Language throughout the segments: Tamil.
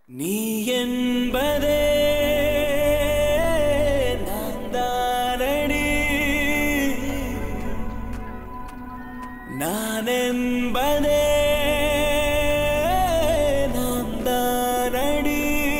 நீ என்பதே நான் தானடி நான் என்பதே நான் தானடி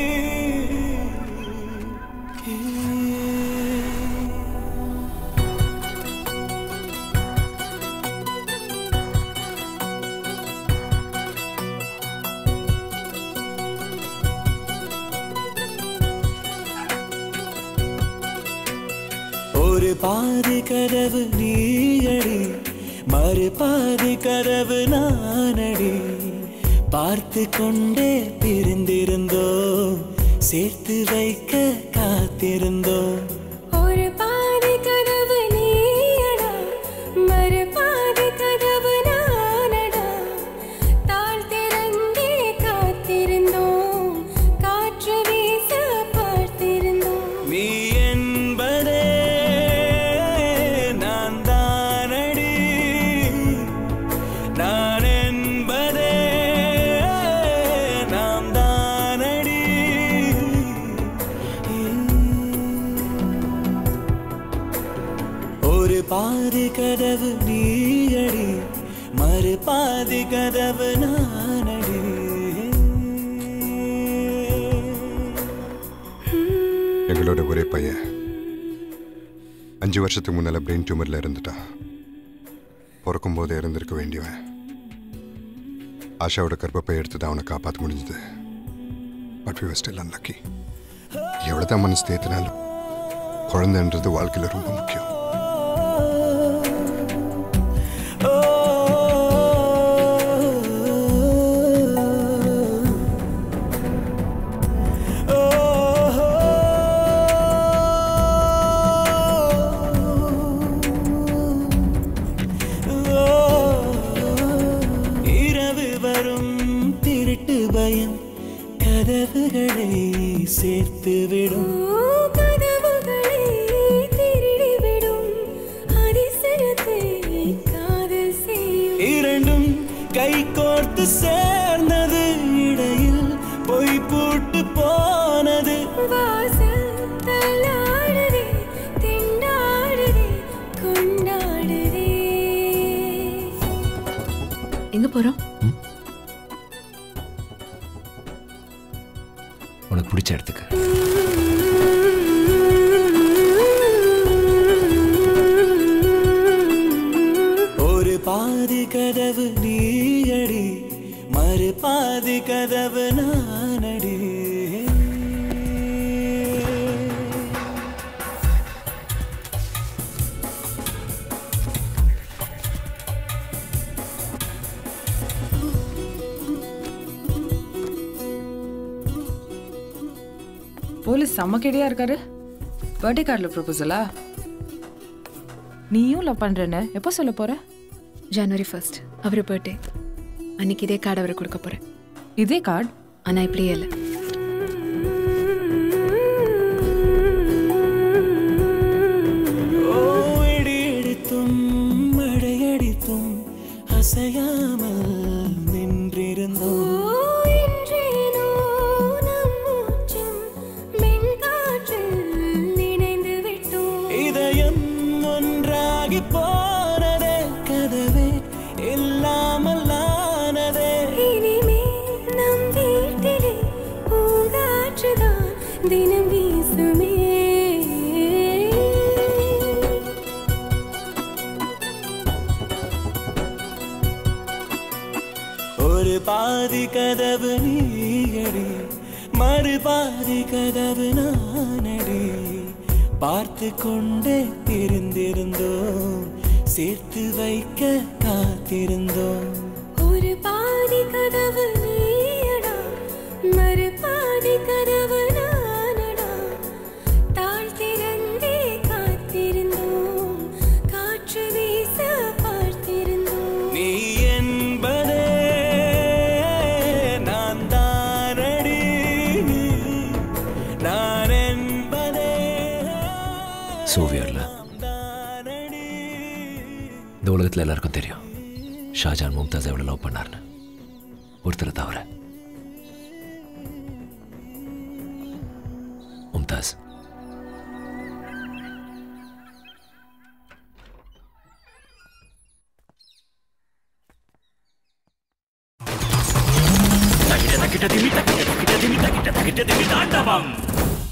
ஒரு பாதி கதவு நீயடி மறு பாதி கதவு நானடி பார்த்து கொண்டே பிரிந்திருந்தோம் சேர்த்து வைக்க காத்திருந்தோம் ஒரு பாதி கதவு நீயடா மறு பாதி கதவு நானடா தாழ் திறந்தே காத்திருந்தோம் காற்று வீச பார்த்திருந்தோம் நீ என்பதே நான் தானடி நான் என்பதே நாம் தானடி ஒரு பாதி கதவு நீயடி மறு பாதி கதவு நானடி எங்களோட ஒரே பையன் அஞ்சு வருஷத்துக்கு முன்னால பிரெயின் டியூமர்ல இருந்துட்டான் பிறக்கும் போதே இருந்திருக்க வேண்டியவன் ஆஷாவோட கர்ப்பப்பை எடுத்து தான் அவனை காப்பாற்ற முடிஞ்சது பட் வி ஸ்டில் அன்லக்கி எவ்வளோதான் மனசு தேத்தினாலும் குழந்தைன்றது வாழ்க்கையில் ரொம்ப முக்கியம் இரவு வரும் திருட்டு பயம் கதவுகளை சேர்த்துவிடும் ஓ கதவுகளை திருடிவிடும் அதிசயத்தை காதல் செய்யும் இரண்டும் கை கோர்த்து சேர்ந்தது இடையில் பொய் பூட்டு போனது வாசல் தள்ளாடுதே திண்டாடுதே கொண்டாடுதே எங்க போறோம் உனக்கு பிடிச்ச இடத்துக்கு ஒரு பாதி கதவு நீயடி மறு பாதி கதவு நானடி போலீஸ் செம்ம கெடியா இருக்காரு பர்த்டே கார்டில் ப்ரொபோசலா நீயும் லவ் பண்றேன்னு எப்போ சொல்ல போற ஜனவரி ஃபர்ஸ்ட் அவர் பர்த்டே அன்னைக்கு இதே கார்டு அவருக்கு கொடுக்க போறேன் இதே கார்டு ஆனா இப்படியே இல்லை ஓ இடி இடித்தும் மழையடித்தும் அசையாமல் நின்றிருந்தோம் ஓ என்றேனோ நம் மூச்சும் மென்காற்றில் நினைந்து விட்டோம் இதயம் ஒன்றாகி போனதே கதவே இல்லாமல் ஆனதே இனிமேல் நம் வீட்டிலே பூங்காற்றுதான் தினம் வீசுமே ஒரு பாதி கதவு நீயடி மறு பாதி கதவு நானடி பார்த்து கொண்டே பிரிந்திருந்தோம் சேர்த்து வைக்க காத்திருந்தோம் ஒரு பாதி கதவு நீயடா மறு பாதி கதவு நானடா தாழ் திறந்தே காத்திருந்தோம் காற்று வீச பார்த்திருந்தோம் நீ என்பதே நான் தானடி நான் என்பதே சோவியர்ல தானடி இந்த உலகத்தில் எல்லாருக்கும் தெரியும் ஷாஜான் மும்தாஸ் எவ்வளோ லவ் பண்ணார்னு ஒருத்தரை தவிர மும்தாஸ் தகிட தகிட திமி தகிட தகிட திமி தகிட தகிட திமி தாண்டவம்